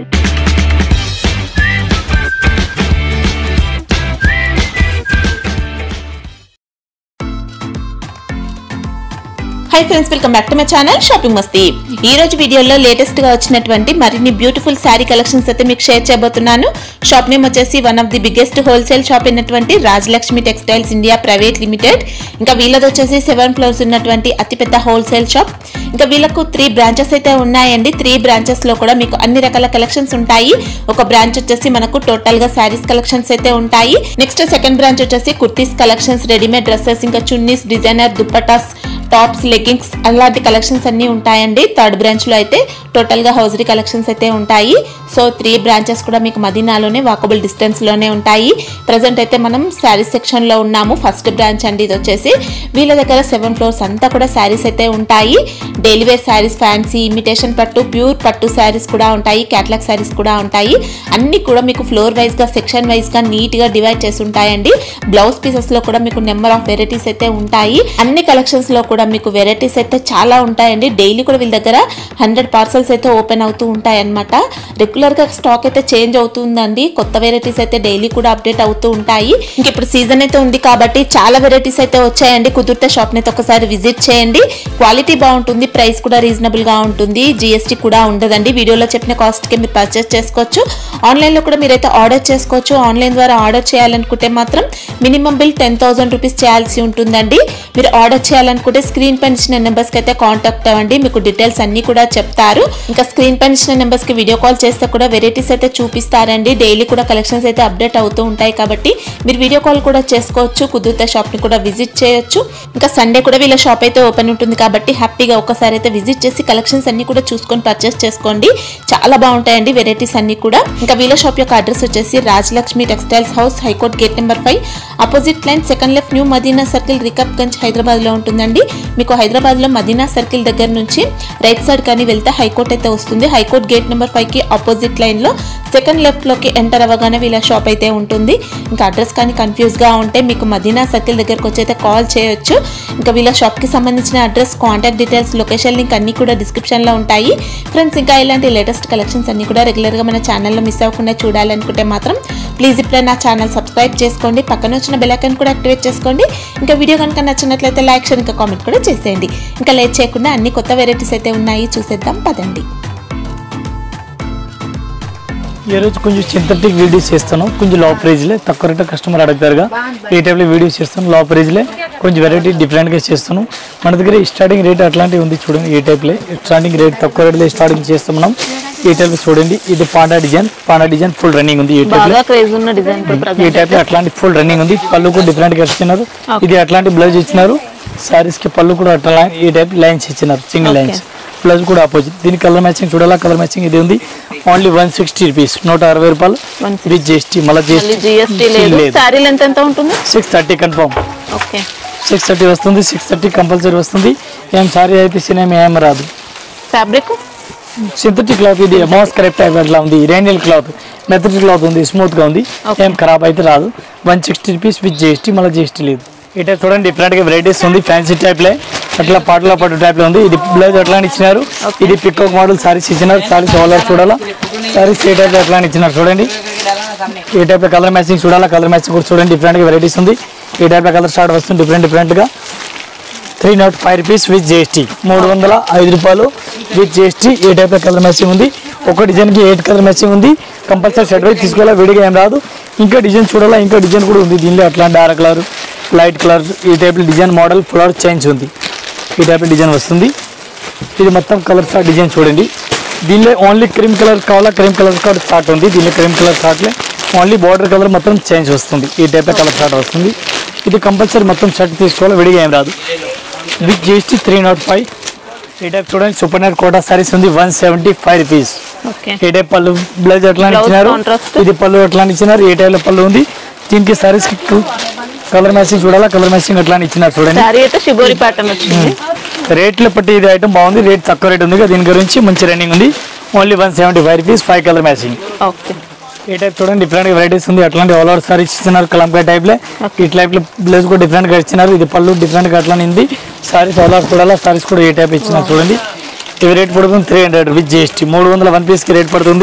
High friends welcome back to my channel shopping Masti ఈ రోజు వీడియోలో లేటెస్ట్ గా వచ్చినటువంటి మరిన్ని బ్యూటిఫుల్ శారీ కలెక్షన్స్ అయితే మీకు షేర్ చేయబోతున్నాను షాప్ నేమ్ వచ్చేసి one of the biggest wholesale shop అయినటువంటి Rajalakshmi textiles India private limited ఇంకా వీళ్ళది వచ్చేసి సెవెన్ ఫ్లోర్స్ ఉన్నటువంటి అతిపెద్ద హోల్సేల్ షాప్ ఇంకా వీళ్ళకు త్రీ బ్రాంచెస్ అయితే ఉన్నాయండి త్రీ బ్రాంచెస్ లో కూడా మీకు అన్ని రకాల కలెక్షన్స్ ఉంటాయి ఒక బ్రాంచ్ వచ్చేసి మనకు టోటల్ గా శారీస్ కలెక్షన్స్ అయితే ఉంటాయి నెక్స్ట్ సెకండ్ బ్రాంచ్ వచ్చేసి కుర్తీస్ కలెక్షన్స్ రెడీమేడ్ డ్రెస్సెస్ ఇంకా chunnis designer dupattas tops leggings అలాంటి కలెక్షన్స్ అన్నీ ఉంటాయండి థర్డ్ బ్రాంచ్ లో అయితే టోటల్ గా హౌజరీ కలెక్షన్స్ అయితే ఉంటాయి సో త్రీ బ్రాంచెస్ కూడా మీకు మదీనాలోనే వాకబుల్ డిస్టెన్స్ లోనే ఉంటాయి ప్రజెంట్ అయితే మనం శారీస్ సెక్షన్ లో ఉన్నాము ఫస్ట్ బ్రాంచ్ అండి ఇది వచ్చేసి వీళ్ళ దగ్గర సెవెన్ ఫ్లోర్స్ అంతా కూడా శారీస్ అయితే ఉంటాయి daily wear sarees fancy imitation పట్టు ప్యూర్ పట్టు శారీస్ కూడా ఉంటాయి క్యాట్లాగ్ శారీస్ కూడా ఉంటాయి అన్ని కూడా మీకు ఫ్లోర్ వైజ్ గా సెక్షన్ వైజ్ గా నీట్ గా డివైడ్ చేసి ఉంటాయండి బ్లౌజ్ పీసెస్ లో కూడా మీకు నెంబర్ ఆఫ్ వెరైటీస్ అయితే ఉంటాయి అన్ని కలెక్షన్స్ లో కూడా మీకు వెరైటీస్ అయితే చాలా ఉంటాయండి డైలీ కూడా వీళ్ళ దగ్గర హండ్రెడ్ పార్సల్స్ అయితే ఓపెన్ అవుతూ ఉంటాయి అనమాట రెగ్యులర్ గా స్టాక్ అయితే చేంజ్ అవుతుందండి కొత్త వెరైటీస్ అయితే డైలీ కూడా అప్డేట్ అవుతూ ఉంటాయి ఇంక ఇప్పుడు సీజన్ అయితే ఉంది కాబట్టి చాలా వెరైటీస్ అయితే వచ్చాయండి కుదిరితే షాప్ అయితే ఒకసారి విజిట్ చేయండి క్వాలిటీ బాగుంటుంది ప్రైస్ కూడా రీజనబుల్ గా ఉంటుంది జిఎస్టీ కూడా ఉండదండి వీడియోలో చెప్పిన కాస్ట్ కి మీరు పర్చేస్ చేసుకోవచ్చు ఆన్లైన్ లో కూడా మీరైతే ఆర్డర్ చేసుకోవచ్చు ఆన్లైన్ ద్వారా ఆర్డర్ చేయాలనుకుంటే మాత్రం minimum bill ten thousand rupees చేయాల్సి ఉంటుందండి మీరు ఆర్డర్ చేయాలనుకుంటే స్క్రీన్ పైన ఇచ్చిన నెంబర్స్ కి అయితే కాంటాక్ట్ అవ్వండి మీకు డీటెయిల్స్ అన్ని కూడా చెప్తారు ఇంకా స్క్రీన్ పైన ఇచ్చిన నెంబర్స్ కి వీడియో కాల్ చేస్తే కూడా వెరైటీస్ అయితే చూపిస్తారండి డైలీ కూడా కలెక్షన్స్ అయితే అప్డేట్ అవుతూ ఉంటాయి కాబట్టి మీరు వీడియో కాల్ కూడా చేసుకోవచ్చు కుదిరితే షాప్ ని కూడా విజిట్ చేయొచ్చు ఇంకా సండే కూడా వీళ్ళ షాప్ అయితే ఓపెన్ ఉంటుంది కాబట్టి హ్యాపీగా ఒకసారి అయితే విజిట్ చేసి కలెక్షన్స్ అన్ని కూడా చూసుకొని పర్చేస్ చేసుకోండి చాలా బాగుంటాయండి వెరైటీస్ అన్ని కూడా ఇంకా వీళ్ళ షాప్ యొక్క అడ్రస్ వచ్చేసి Rajalakshmi textiles house high court gate number five opposite line second left new Madina circle Rikab Gunj Hyderabad లో ఉంటుందండి మీకు హైదరాబాద్ లో మదీనా సర్కిల్ దగ్గర నుంచి రైట్ సైడ్ కానీ వెళ్తే హైకోర్ట్ అయితే వస్తుంది హైకోర్ట్ గేట్ నెంబర్ ఫైవ్ కి ఆపోజిట్ లైన్ లో సెకండ్ లెఫ్ట్ లోకి ఎంటర్ అవ్వగానే వీళ్ళ షాప్ అయితే ఉంటుంది ఇంకా అడ్రస్ కానీ కన్ఫ్యూజ్ గా ఉంటే మీకు మదీనా సర్కిల్ దగ్గరకు వచ్చి అయితే కాల్ చేయొచ్చు ఇంకా వీళ్ళ షాప్ కి సంబంధించిన address contact details location link అన్ని కూడా డిస్క్రిప్షన్ లో ఉంటాయి ఫ్రెండ్స్ ఇంకా ఇలాంటి లేటెస్ట్ కలెక్షన్స్ అన్ని కూడా రెగ్యులర్ గా మన ఛానల్లో మిస్ అవ్వకుండా చూడాలనుకుంటే మాత్రం ప్లీజ్ ఇప్పుడే నా ఛానల్ సబ్స్క్రైబ్ చేసుకోండి పక్కన వచ్చిన బెల్ ఐకాన్ కూడా యాక్టివేట్ చేసుకోండి ఇంకా వీడియో కనుక నచ్చినట్లయితే లైక్ షేర్ ఇంకా కామెంట్ కూడా చేసేయండి ఇంకా లేట్ చేయకుండా అన్ని కొత్త వెరైటీస్ అయితే ఉన్నాయి చూసేద్దాం పదండి ఈ రోజు కొంచెం సింథటిక్ వీడియోస్ చేస్తాను కొంచెం లో ప్రైజ్లే తక్కువ రేట్ కస్టమర్ అడుగుతారుగా ఈ టైప్లో వీడియోస్ చేస్తాను లో ప్రైజ్లే కొంచెం వెరైటీ డిఫరెంట్గా చేస్తాను మన దగ్గర స్టార్టింగ్ రేట్ అట్లాంటివి ఉంది చూడండి ఈ టైప్లే స్టార్టింగ్ రేట్ తక్కువ రేట్లో స్టార్టింగ్ చేస్తాం మనం ఈ టైప్ చూడండి ఇది panda design panda design full running ఉంది ఈ టైప్లో బాగా క్రేజ్ ఉన్న డిజైన్ ఇప్పుడు ఈ ప్రజెంట్ టైప్ లో అట్లాంటి ఫుల్ రన్నింగ్ ఉంది పళ్ళు కూడా డిఫరెంట్ గా ఇచ్చినారు ఇది అట్లాంటి బ్లౌజ్ ఇచ్చినారు సారీస్ కి పళ్ళు కూడా అట్లా లైన్ ఈ టైప్ లైన్స్ ఇచ్చినారు సింగిల్ లైన్స్ బ్లౌజ్ కూడా ఆపోజిట్ దీని కలర్ మ్యాచింగ్ చూడాలా కలర్ మ్యాచింగ్ ఇది ఉంది ఓన్లీ వన్ సిక్స్టీ రూపీస్ నూట అరవై రూపాయలు 160. విత్ జిఎస్టీ మళ్ళీ మళ్ళీ జిఎస్టీ లేదు శారీ లెంత్ ఎంత ఉంటుంది six thirty confirm okay six thirty వస్తుంది సిక్స్ థర్టీ కంపల్సరీ వస్తుంది ఏం సారీ అయితే సినిమా ఏం రాదు ఫ్యాబ్రిక్ సింథటిక్ క్లాత్ ఇది మాస్ కరెక్ట్ టైప్ అట్లా ఉంది రేనియల్ క్లాత్ మెథడ్ క్లాత్ ఉంది స్మూత్ గా ఉంది Okay. ఏం ఖరాబ్ అయితే రాదు one sixty rupees with GST మళ్ళీ జిఎస్టీ లేదు ఈ టైప్ చూడండి డిఫరెంట్ గా వెరైటీస్ ఉంది ఫ్యాన్సీ టైప్ లే అట్లా పాటల పాటు టైప్ లో ఉంది ఇది బ్లౌజ్ అట్లా ఇచ్చినారు ఇది పికాక్ మోడల్ సారీస్ ఇచ్చినారు సారీస్ ఆల్ చూడాలా సారీస్ ఏ టైప్ అట్లా ఇచ్చినారు చూడండి ఈ టైప్ లో కలర్ మ్యాచింగ్ చూడాలా కలర్ మ్యాచింగ్ కూడా చూడండి డిఫరెంట్ గా వెరైటీస్ ఉంది ఈ టైప్ లో కలర్ స్టార్ట్ వస్తుంది డిఫరెంట్ డిఫరెంట్ గా three nought five rupees with GST మూడు వందల ఐదు రూపాయలు విత్ జిఎస్టీ ఏ టైప్ కలర్ మ్యాచింగ్ ఉంది ఒక డిజైన్కి ఎయిట్ కలర్ మ్యాచింగ్ ఉంది కంపల్సరీ సెట్ వైజ్ తీసుకోవాలా విడిగా ఏం రాదు ఇంకా డిజైన్ చూడాలా ఇంకా డిజైన్ కూడా ఉంది దీనిలో అట్లా డార్క్ కలర్ లైట్ కలర్ ఈ type design model flower change ఉంది ఈ టైప్ డిజైన్ వస్తుంది ఇది మొత్తం కలర్స్ ఆ డిజైన్ చూడండి దీనిలో ఓన్లీ క్రీమ్ కలర్ కావాలా క్రీమ్ కలర్ కూడా స్టార్ట్ ఉంది దీనిలో క్రీమ్ కలర్ స్టార్ట్లే ఓన్లీ బార్డర్ కలర్ మొత్తం చేంజ్ వస్తుంది ఈ టైప్ కలర్ స్టార్ట్ వస్తుంది ఇది కంపల్సరీ మొత్తం షర్ట్ తీసుకోవాలి విడిగా ఏం రాదు with GST three nought five ఈ టైప్ చూడండి సూపర్ నెట్ కోటా సారీస్ ఉంది one seventy five rupees okay ఏ టైప్ పళ్ళు బ్లౌజ్ ఎట్లా Blouse ఇచ్చినారు contrast. ఇది పళ్ళు ఎట్లా ఇచ్చినారు ఏ టైప్ లో పళ్ళు ఉంది దీనికి సారీస్ కలర్ మ్యాచింగ్ చూడాలా కలర్ మ్యాచింగ్ ఎట్లా ఇచ్చినారు చూడండి శారీ అయితే షిబోరి ప్యాటర్న్ వచ్చింది రేట్లు బట్టి ఇది ఐటమ్ బాగుంది రేట్ తక్కువ రేట్ ఉంది కదా, దీని గురించి మంచి రన్నింగ్ ఉంది only one seventy five rupees five colour matching okay ఈ టైప్ చూడండి డిఫరెంట్ వెరైటీస్ ఉంది అట్లాంటి ఆల్ ఓవర్ సారీస్ ఇచ్చినారు కలంకాయ టైప్ లో ఈ టైప్ లో బ్లౌజ్ కూడా డిఫరెంట్ గా ఇచ్చినారు ఇది పళ్ళు డిఫరెంట్ గా అట్లానే ఉంది సారీస్ ఆల్ ఓవర్ కూడా సారీస్ కూడా ఈ టైప్ ఇచ్చినారు చూడండి ఇది రేట్ పడుతుంది త్రీ హండ్రెడ్ విత్ జిఎస్టీ మూడు వందల వన్ పీస్ కి రేట్ పడుతుంది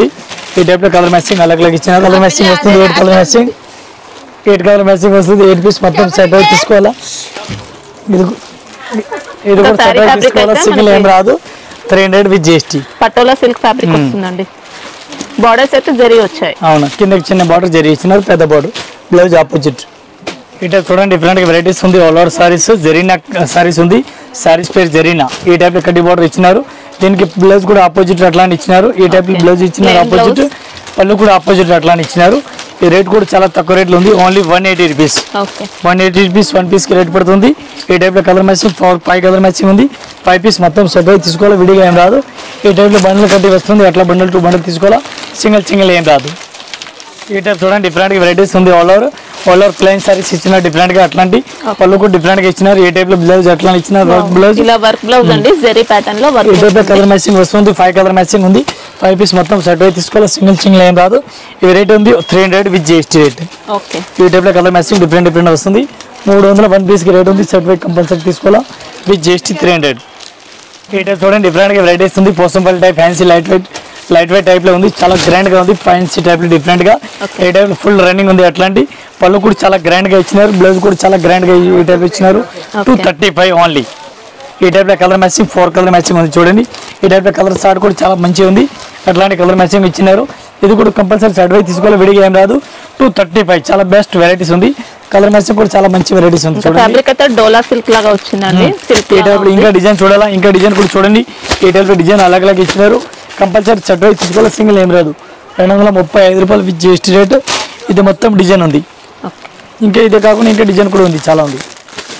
ఈ టైప్ లో కలర్ మ్యాచింగ్ అలగ్ అలగ్ ఇచ్చిన కలర్ మ్యాచింగ్ వస్తుంది eight colour matching eight colour matching వస్తుంది ఎయిట్ పీస్ మొత్తం సెట్ అయి తీసుకోవాలా ఇది ఇది కూడా saree సెట్ అయి fabric తీసుకోవాలా అయితే సింగిల్ ఏం మనకి- రాదు three hundred with GST patola silk fabric వస్తుందండి బార్డర్స్ అయితే జరి వచ్చాయి అవును కిందకి చిన్న బార్డర్ జరి ఇచ్చినారు పెద్ద బార్డర్ బ్లౌజ్ ఆపోజిట్ ఇట చూడండి డిఫరెంట్ వెరైటీస్ ఉంది ఆల్ ఓవర్ సారీస్ జరీనా సారీస్ ఉంది సారీస్ పేరు జరీనా ఈ టైప్ లో కడ్డీ బార్డర్ ఇచ్చినారు దీనికి బ్లౌజ్ కూడా ఆపోజిట్ అట్లానే ఇచ్చినారు ఈ టైప్ Okay. బ్లౌజ్ ఇచ్చినారు Plain ఆపోజిట్ పళ్ళు కూడా ఆపోజిట్ అట్లానే ఇచ్చినారు ఈ రేట్ కూడా చాలా తక్కువ రేట్లో ఉంది only one eighty rupees okay one eighty rupees one పీస్కి రేట్ పడుతుంది ఈ టైప్లో colour matching four five colour matching ఉంది ఫైవ్ పీస్ మొత్తం సెపరేట్ తీసుకోవాలి విడిగా ఏం రాదు ఈ టైప్లో బండిల్ కట్టి వస్తుంది అట్లా బండిల్ టు బండిల్ తీసుకోవాలా సింగిల్ సింగిల్ ఏం రాదు ఈ టైప్ చూడండి డిఫరెంట్ వెరైటీస్ ఉంది all over all over plain sarees ఇచ్చిన డిఫరెంట్ గా అట్లాంటి పళ్ళు కూడా డిఫరెంట్ గా ఇచ్చినారు ఈ టైప్ లో బ్లౌజ్ అట్లా ఇచ్చినారు వర్క్ బ్లౌజ్ ఇలా వర్క్ బ్లౌజ్ అండి జరీ ప్యాటర్న్ లో ఈ వర్క్ టైప్ లో కలర్ మ్యాచింగ్ వస్తుంది ఫైవ్ కలర్ మ్యాచింగ్ ఉంది ఫైవ్ పీస్ మొత్తం సెట్ అయి తీసుకోవాలి సింగిల్ సింగిల్ ఏం రాదు ఈ రేట్ ఉంది three hundred with GST rate okay ఈ టైప్లో కలర్ మ్యాచింగ్ డిఫరెంట్ డిఫరెంట్ వస్తుంది మూడు వందల వన్ పీస్కి రేట్ ఉంది సర్టిఫికేట్ కంపల్సరీ తీసుకోవాలా విత్ జిఎస్టీ త్రీ హండ్రెడ్ ఈ టైప్ చూడండి డిఫరెంట్గా వెరైటీస్ ఉంది Pochampally type fancy light weight light weight టైప్లో ఉంది చాలా గ్రాండ్గా ఉంది ఫ్యాన్సీ టైప్లో డిఫరెంట్గా Okay. ఈ టైప్లో ఫుల్ రన్నింగ్ ఉంది అట్లాంటి పళ్ళు కూడా చాలా గ్రాండ్గా ఇచ్చినారు బ్లౌజ్ కూడా చాలా గ్రాండ్గా ఈ టైప్ ఇచ్చినారు two Okay. Thirty five only ఈ టైప్లో colour matching four colour matching ఉంది చూడండి ఈ టైప్లో కలర్ స్టార్ట్ కూడా చాలా మంచిగా ఉంది అట్లాంటి కలర్ మ్యాచింగ్ ఇచ్చినారు ఇది కూడా కంపల్సరీ సర్టిఫై తీసుకోవాలి విడిగా ఏం రాదు టూ థర్టీ ఫైవ్ చాలా బెస్ట్ వెరైటీస్ ఉంది కలర్ మ్యాచింగ్ కూడా చాలా మంచి వెరైటీస్ ఉంది చూడండి ఫ్యాబ్రిక్ అయితే డోలా సిల్క్ లాగా వచ్చిందండి సిల్క్ ఈ టైప్ ఇంకా డిజైన్ చూడాలా ఇంకా డిజైన్ కూడా చూడండి ఈ టైప్ డిజైన్ అలాగ్ అలాగ్ ఇచ్చినారు కంపల్సరీ సర్టిఫై తీసుకోవాలి సింగిల్ ఏం రాదు రెండు వందల ముప్పై ఐదు రూపాయలు విత్ జిఎస్టీ రేట్ ఇది మొత్తం డిజైన్ ఉంది ఇంకా ఇదే కాకుండా ఇంకా డిజైన్ కూడా ఉంది చాలా ఉంది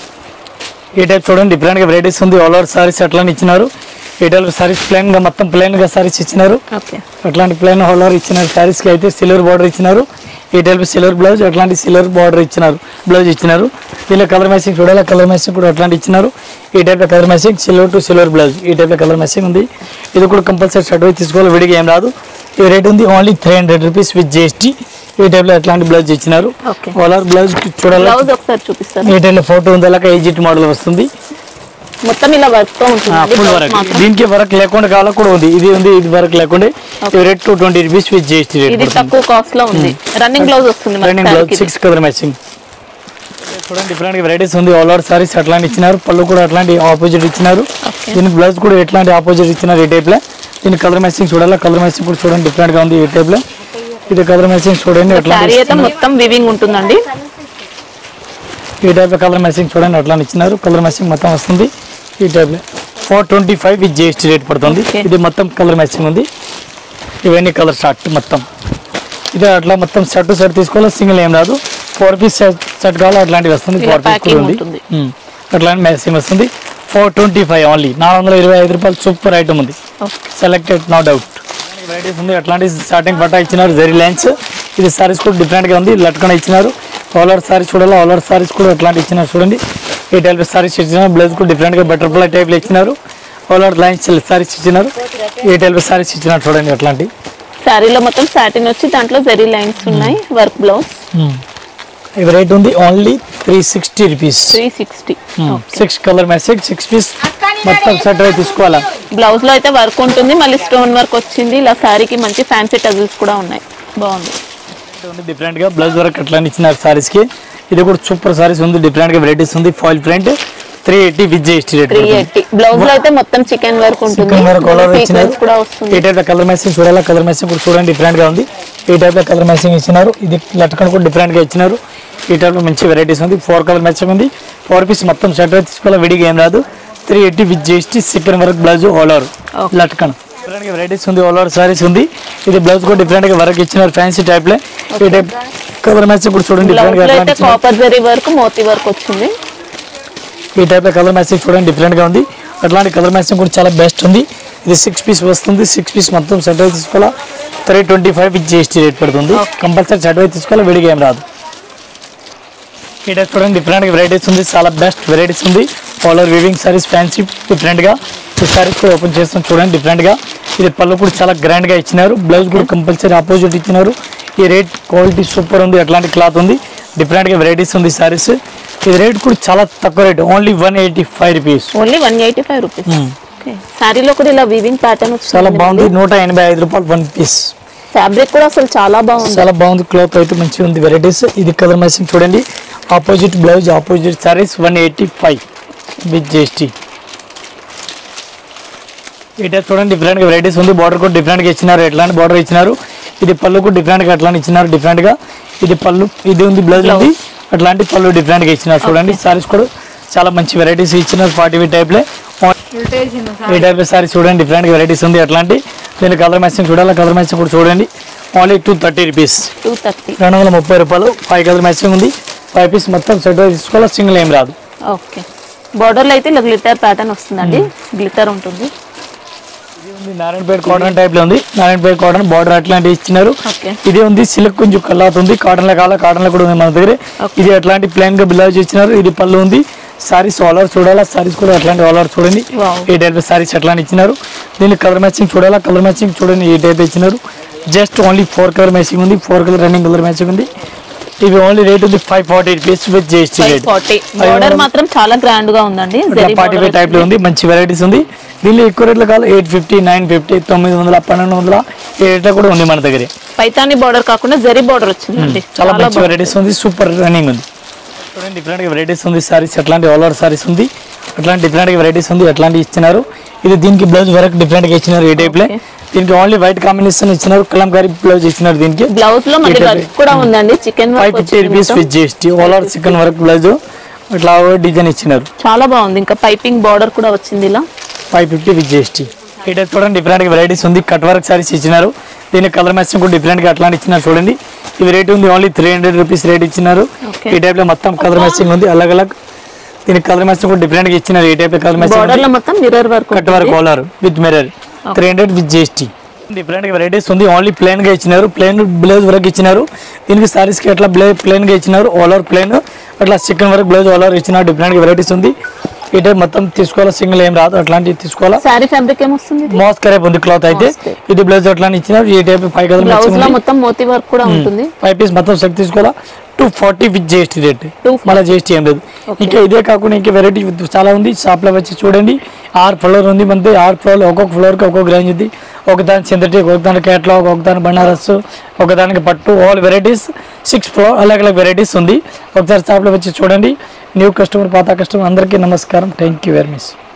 ఈ టైప్ చూడండి డిఫరెంట్గా వెరైటీస్ ఉంది ఆల్ ఓవర్ సారీస్ అట్లా ఇచ్చినారు ఈ టైప్ సారీస్ ప్లెయిన్గా మొత్తం ప్లెయిన్గా సారీస్ ఇచ్చినారు ఓకే అట్లాంటి ప్లెయిన్ హోల్డర్ ఇచ్చినారు శారీస్కి అయితే సిల్వర్ బార్డర్ ఇచ్చినారు ఈ టైప్ సిల్వర్ బ్లౌజ్ అట్లాంటి సిల్వర్ బార్డర్ ఇచ్చినారు బ్లౌజ్ ఇచ్చినారు దీనిలో కలర్ మ్యాచింగ్ చూడాలి కలర్ మ్యాచింగ్ కూడా అట్లాంటి ఇచ్చినారు ఈ టైప్లో colour matching silver to silver blouse ఈ టైప్లో కలర్ మ్యాచింగ్ ఉంది ఇది కూడా కంపల్సరీ షర్ట్ తీసుకోవాలి విడిగా ఏం రాదు ఈ రేట్ ఉంది only three hundred rupees with GST ఈ టైప్లో అట్లాంటి బ్లౌజ్ ఇచ్చినారు Okay. కలర్ బ్లౌజ్ చూడాలి బ్లౌజ్ ఒకసారి చూపిస్తారు ఈ టైప్లో ఫోటో ఉంది అలాగే ఎయిజిట్ మోడల్ వస్తుంది మొత్తం ఇలా వర్క్ తో ఉంటుంది ఫుల్ వర్క్ దీనికి వర్క్ లేకుండా కావాలా కూడా ఉంది ఇది ఉంది ఇది వర్క్ లేకుండా ఈ rate two twenty rupees with GST rate ఇది తక్కువ కాస్ట్ లో ఉంది రన్నింగ్ బ్లౌజ్ వస్తుంది మనకి రన్నింగ్ బ్లౌజ్ saree కి. సిక్స్ కలర్ మ్యాచింగ్ చూడండి డిఫరెంట్ వెరైటీస్ ఉంది ఆల్ ఓవర్ సారీస్ అట్లాంటి ఇచ్చినారు పళ్ళు కూడా అట్లాంటి ఆపోజిట్ ఇచ్చినారు Okay. దీనికి బ్లౌజ్ కూడా ఎట్లాంటి ఆపోజిట్ ఇచ్చినారు ఈ టైప్ లో దీని కలర్ మ్యాచింగ్ చూడాలి కలర్ మ్యాచింగ్ కూడా చూడండి డిఫరెంట్ గా ఉంది ఈ టైప్ లో ఇది కలర్ మ్యాచింగ్ చూడండి శారీ అట్లాంటి అయితే మొత్తం వివింగ్ ఉంటుందండి ఈ టైప్ లో కలర్ మ్యాచింగ్ చూడండి అట్లా ఇచ్చినారు కలర్ మ్యాచింగ్ మొత్తం వస్తుంది ఈ టైప్ లో four twenty five with GST rate పడుతుంది Okay. ఇది మొత్తం కలర్ మ్యాచింగ్ ఉంది ఇవన్నీ కలర్ షర్ట్ మొత్తం ఇది అట్లా మొత్తం షర్ట్ షర్ట్ తీసుకోవాలి సింగిల్ ఏం రాదు ఫోర్ పీస్ షర్ట్ కావాలి అట్లాంటివి వస్తుంది ఇలా ఫోర్ పీస్ packing కూడా ఉంది ఉంటుంది. ఉమ్. అట్లాంటి మ్యాచింగ్ వస్తుంది ఫోర్ ట్వంటీ ఫైవ్ ఓన్లీ నాలుగు వందల ఇరవై ఐదు రూపాయలు సూపర్ ఐటమ్ ఉంది సెలెక్టెడ్ నో డౌట్ వెరైటీస్ ఉంది అట్లాంటి స్టార్టింగ్ పట్టా ఇచ్చినారు జెరీ లైన్స్ ఇది సారీస్ కూడా డిఫరెంట్ గా ఉంది లట్కన ఇచ్చినారు ఆలర్ సారీస్ చూడాలి ఆలర్ సారీస్ కూడా అట్లాంటి ఇచ్చినారు చూడండి ఈ టైప్ సారీస్ ఇచ్చినారు బ్లౌజ్ కూడా డిఫరెంట్ గా బటర్ఫ్లై టైప్ లో ఇచ్చినారు ఆలర్ లైన్స్ సారీస్ ఇచ్చినారు ఈ టైప్ సారీస్ ఇచ్చినారు చూడండి అట్లాంటి శారీలో మొత్తం సాటిన్ వచ్చి దాంట్లో జెరీ లైన్స్ ఉన్నాయి వర్క్ బ్లౌజ్ ఇవి రేట్ ఉంది only three sixty rupees three sixty six colour మెసేజ్ సిక్స్ పీస్ మొత్తం సెట్ అయి తీసుకోవాలా బ్లౌజ్ లో అయితే వర్క్ ఉంటుంది మళ్ళీ స్టోన్ వర్క్ వచ్చింది ఇలా శారీకి మంచి ఫ్యాన్సీ టజిల్స్ కూడా ఉన్నాయి బాగుంది ఉంది డిఫరెంట్ గా బ్లౌజ్ వర్క్ అట్లా ఇచ్చినారు సారీస్ కి ఇది కూడా సూపర్ సారీస్ ఉంది డిఫరెంట్ గా వెరైటీస్ ఉంది foil print three eighty with GST rate three eighty blouse లో అయితే మొత్తం చికెన్ వర్క్ ఉంటుంది చికెన్ వర్క్ కలర్ ఇచ్చినారు సీక్వెన్స్ కూడా వస్తుంది ఈ టైప్ లో కలర్ మ్యాచింగ్ చూడాలా కలర్ మ్యాచింగ్ కూడా చూడండి డిఫరెంట్ గా ఉంది ఈ టైప్ లో కలర్ మ్యాచింగ్ ఇచ్చినారు ఇది లట్కన్ కూడా డిఫరెంట్ గా ఇచ్చినారు ఈ టైప్ లో మంచి వెరైటీస్ ఉంది ఫోర్ కలర్ మ్యాచింగ్ ఉంది ఫోర్ పీస్ మొత్తం సెట్ తీసుకోవాలి విడిగా ఏం రాదు three eighty with GST chikan work blouse all over Okay. Latkan different గా వెరైటీస్ ఉంది ఆల్ ఓవర్ సారీస్ ఉంది ఇది బ్లౌజ్ కూడా డిఫరెంట్ గా వర్క్ ఇచ్చినారు ఫ్యాన్సీ టైప్ లో ఈ టైప్ కలర్ మ్యాచింగ్ కూడా చూడండి బ్లౌజ్ డిఫరెంట్ గా లో అట్లా అయితే ఇచ్చినారు. Copper zari work moti work వచ్చింది ఈ టైప్ లో కలర్ మ్యాచింగ్ చూడండి డిఫరెంట్ గా ఉంది అట్లాంటి కలర్ మ్యాచింగ్ కూడా చాలా బెస్ట్ ఉంది ఇది సిక్స్ పీస్ వస్తుంది సిక్స్ పీస్ మొత్తం సెట్ అయి తీసుకోవాలా three twenty five with GST rate పడుతుంది కంపల్సరీ సెట్ అయి తీసుకోవాలి విడిగా ఏం రాదు ఈ టైప్ చూడండి డిఫరెంట్ వెరైటీస్ ఉంది చాలా బెస్ట్ వెరైటీస్ ఉంది పౌలర్ వీవింగ్ సారీస్ ఫ్యాన్సీ డిఫరెంట్ గా ఈ సారీస్ కూడా ఓపెన్ చేస్తాం చూడండి డిఫరెంట్ గా ఇది పళ్ళు కూడా చాలా గ్రాండ్ గా ఇచ్చినారు బ్లౌజ్ కూడా కంపల్సరీ ఆపోజిట్ ఇచ్చినారు ఈ రేట్ క్వాలిటీ సూపర్ ఉంది అట్లాంటి క్లాత్ ఉంది డిఫరెంట్ గా వెరైటీస్ ఉంది సారీస్ ఇది రేట్ కూడా చాలా తక్కువ rate only one eighty five rupees only one eighty five rupees శారీలో కూడా ఇలా వీవింగ్ ప్యాటర్న్ చాలా వచ్చింది బాగుంది నూట ఎనభై ఐదు రూపాయలు వన్ పీస్ ఫ్యాబ్రిక్ కూడా అసలు చాలా బాగుంది చాలా బాగుంది క్లాత్ అయితే మంచిగా ఉంది వెరైటీస్ ఇది కలర్ మ్యాచింగ్ చూడండి opposite blouse opposite saris one eighty five with GST ఇటే చూడండి డిఫరెంట్గా వెరైటీస్ ఉంది బార్డర్ కూడా డిఫరెంట్గా ఇచ్చినారు ఎట్లాంటి బార్డర్ ఇచ్చినారు ఇది పళ్ళు కూడా డిఫరెంట్గా అట్లా ఇచ్చినారు డిఫరెంట్గా ఇది పళ్ళు ఇది ఉంది బ్లౌజ్ ఉంది అట్లాంటి పళ్ళు డిఫరెంట్గా ఇచ్చినారు చూడండి సారీస్ కూడా చాలా మంచి వెరైటీస్ ఇచ్చినారు ఫార్టీ వీ టైప్లే ఈ టైప్ సారీ చూడండి డిఫరెంట్ వెరైటీస్ ఉంది అట్లాంటి దీని కలర్ మ్యాచింగ్ చూడాలి కలర్ మ్యాచింగ్ కూడా చూడండి only two thirty rupees two thirty రెండు వందల ముప్పై రూపాయలు ఫైవ్ కలర్ మ్యాచింగ్ ఉంది ఫైవ్ పీస్ మొత్తం సెట్ తీసుకోవాలి సింగిల్ ఏం రాదు ఓకే బార్డర్ లో అయితే ఇలా గ్లిటర్ ప్యాటర్న్ వస్తుందండి గ్లిటర్ ఉంటుంది ఇది ఉంది నారాయణపేట కాటన్ టైప్ లో ఉంది నారాయణపేట కాటన్ బార్డర్ అట్లాంటి ఇచ్చినారు ఓకే ఇది ఉంది సిల్క్ కొంచెం కల్లాత్ ఉంది కాటన్ లో కావాలా కాటన్ లో కూడా ఉంది మన దగ్గర ఇది అట్లాంటి ప్లెయిన్ గా బ్లౌజ్ ఇచ్చినారు ఇది పళ్ళు ఉంది సారీస్ ఆల్ ఓవర్ చూడాలా సారీస్ కూడా అట్లాంటి ఆల్ ఓవర్ చూడండి Wow. ఈ టైప్ సారీస్ అట్లాంటి ఇచ్చినారు దీనికి కలర్ మ్యాచింగ్ చూడాలా కలర్ మ్యాచింగ్ చూడండి ఈ టైప్ ఇచ్చినారు just only four colour matching ఉంది four colour running colour matching ఉంది ఇవి ఓన్లీ రేట్ ఉంది five forty rupees with GST five rate forty border మాత్రం చాలా గ్రాండ్ గా ఉందండి జరీ పార్టీ border టైప్ లో ఉంది మంచి వెరైటీస్ ఉంది దీనిలో ఎక్కువ రేట్లు కావాలి ఎయిట్ ఫిఫ్టీ నైన్ ఫిఫ్టీ తొమ్మిది వందల పన్నెండు వందల ఈ రేట్లో కూడా ఉంది మన దగ్గర పైతాని బార్డర్ కాకుండా జరీ బార్డర్ వచ్చిందండి చాలా మంచి వెరైటీస్ ఉంది సూపర్ రన్నింగ్ ఉంది చూడండి డిఫరెంట్ వెరైటీస్ ఉంది సారీస్ అట్లాంటి ఆల్ ఓవర్ సారీస్ ఉంది అట్లాంటి డిఫరెంట్ వెరైటీస్ ఉంది అట్లాంటి ఇచ్చినారు ఇది దీనికి బ్లౌజ్ వర్క్ డిఫరెంట్ గా ఇచ్చినారు ఈ టైప్ లో Okay. దీనికి ఓన్లీ వైట్ కాంబినేషన్ ఇచ్చినారు కలంకారీ బ్లౌజ్ ఇచ్చినారు దీనికి బ్లౌజ్ లో మళ్ళీ ఈ type వర్క్ కూడా ఉందండి chikan five work fifty rupees with GST all over chikan work blouse ఇట్లా డిజైన్ ఇచ్చినారు చాలా బాగుంది ఇంకా పైపింగ్ బార్డర్ కూడా వచ్చింది ఇలా ఫైవ్ ఫిఫ్టీ విత్ జిఎస్టీ ఈ టైప్ చూడండి డిఫరెంట్ వెరైటీస్ ఉంది కట్ వర్క్ సారీస్ ఇచ్చినారు దీని కలర్ మ్యాచింగ్ కూడా డిఫరెంట్ గా అట్లాంటి ఇచ్చినారు చూడండి ఇవి రేట్ ఉంది only three hundred rupees rate ఇచ్చినారు Okay. ఈ టైప్ లో మొత్తం కలర్ మ్యాచింగ్ ఉంది అలగ్ అలగ్ దీనికి కలర్ మ్యాచింగ్ కూడా డిఫరెంట్ గా ఇచ్చినారు ఈ టైప్ కలర్ మ్యాచింగ్ బార్డర్ లో మొత్తం mirror work cut work collar with mirror three hundred with GST different varieties ఉంది ఓన్లీ ప్లేన్ గా ఇచ్చినారు ప్లేన్ బ్లౌజ్ వర్క్ ఇచ్చినారు దీనికి సారీస్ కి అట్లా ప్లేన్ గా ఇచ్చినారు ఆల్ ఓవర్ ప్లేన్ అట్లా chikan work blouse all over ఇచ్చినారు డిఫరెంట్ వెరైటీస్ ఉంది ఈ టైప్ మొత్తం తీసుకోవాలా సింగిల్ ఏం రాదు అట్లాంటివి తీసుకోవాలా శారీ ఫ్యాబ్రిక్ ఏమొస్తుంది మాస్ కరేప్ ఉంది క్లాత్ అయితే Moss crepe. ఇది బ్లౌజ్ అట్లా ఇచ్చినారు ఈ type five colour blouse matching లో ఉంది మొత్తం మోతీ వర్క్ కూడా ఉంటుంది ఫైవ్ పీస్ మొత్తం సెట్ తీసుకోవాలా two forty with GST rate 240. మళ్ళీ జిఎస్టీ ఏం లేదు ఇంకా ఇదే కాకుండా ఇంకా వెరైటీ చాలా ఉంది షాప్ లో వచ్చి చూడండి ఆరు ఫ్లోర్ ఉంది మనది ఆరు ఫ్లోర్ ఒక్కొక్క ఫ్లోర్ కి ఒక్కొక్క రేంజ్ ఉంది ఒకదాని సింథటిక్ ఒకదాని కేటలాగ్ ఒకదాని బనారస్ ఒకదానికి పట్టు ఆల్ వెరైటీస్ సిక్స్ ఫ్లోర్ అలాగే అలాగే వెరైటీస్ ఉంది ఒకసారి షాప్ లో వచ్చి చూడండి న్యూ కస్టమర్ పాత కస్టమర్ అందరికీ నమస్కారం థ్యాంక్ యూ వెరీ మచ్